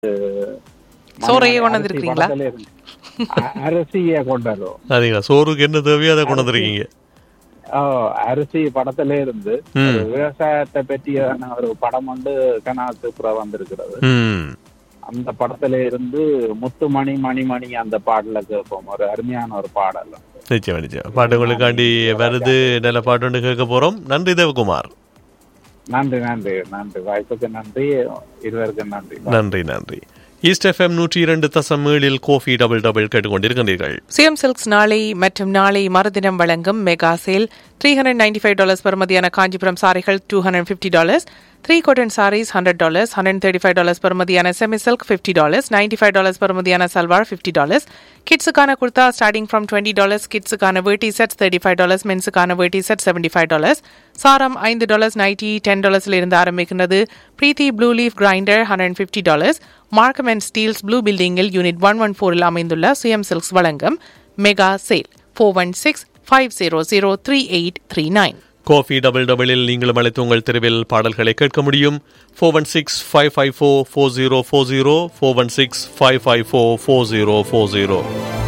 சோறையே கொண்டு அரிசி வந்திருக்கீங்களா? படத்துல இருந்து. அ- அரிசியை கொண்டு வருவோம் சரிங்களா சோறுக்கு என்ன தேவையோ அதை கொண்டு வந்துருக்கீங்க ஓ, அரிசி படத்துல இருந்து ம். ஒரு விவசாயத்தை பற்றியான ஒரு படம் வந்து கனாத்துப்புற வந்திருக்கிறது ம் அந்த படத்துல இருந்து முத்துமணி மணிமணி அந்த பாடல கேட்போம் ஒரு அருமையான ஒரு பாடல் நிச்சயம் நிச்சயம் பாட்டு உங்களுக்காண்டி வருது நல்ல பாட்டு ஒன்று கேட்க போறோம் நன்றி தேவகுமார் நன்றி நன்றி நன்றி வாய்ப்புக்கு நன்றி இருவருக்கும் நன்றி நன்றி நன்றி ஈஸ்ட் எஃப்எம் நூற்றி இரண்டு தசம் ஏழில் கோஃபி டபுள் டபுள் கேட்டுக்கொண்டிருக்கின்றீர்கள் சிஎம் சில்க்ஸ் நாளை மற்றும் நாளை மறுதினம் வழங்கும் mega sale three hundred ninety five dollars பெறுமதியான காஞ்சிபுரம் சாரிகள் two hundred fifty dollars three cotton saris hundred dollars hundred thirty five dollars பெறுமதியான semi silk fifty dollars ninety five dollars பெறுமதியான சல்வார் ஃபிஃப்டி டாலர்ஸ் கிட்ஸுக்கான kurta starting from twenty dollars கிட்ஸுக்கான வேட்டி sets thirty five dollars மென்ஸுக்கான வேட்டி செட் செவன்டி ஃபைவ் டாலர்ஸ் சாரம் ஐந்து dollars ninety ten டாலர்ஸ்ல இருந்து ஆரம்பிக்கின்றது Preethi Blue Leaf grinder hundred fifty dollars Markham and Steeles blue பில்டிங்கில் யூனிட் ஒன் ஒன் ஃபோரில் அமைந்துள்ள சுயம் சில்க்ஸ் வழங்கும் mega sale four one six five zero zero three eight three nine coffee double டபுளில் நீங்களும் அழைத்து உங்கள் தெருவில் பாடல்களை கேட்க முடியும் four one six five five four four zero four zero four one six five five four four zero four zero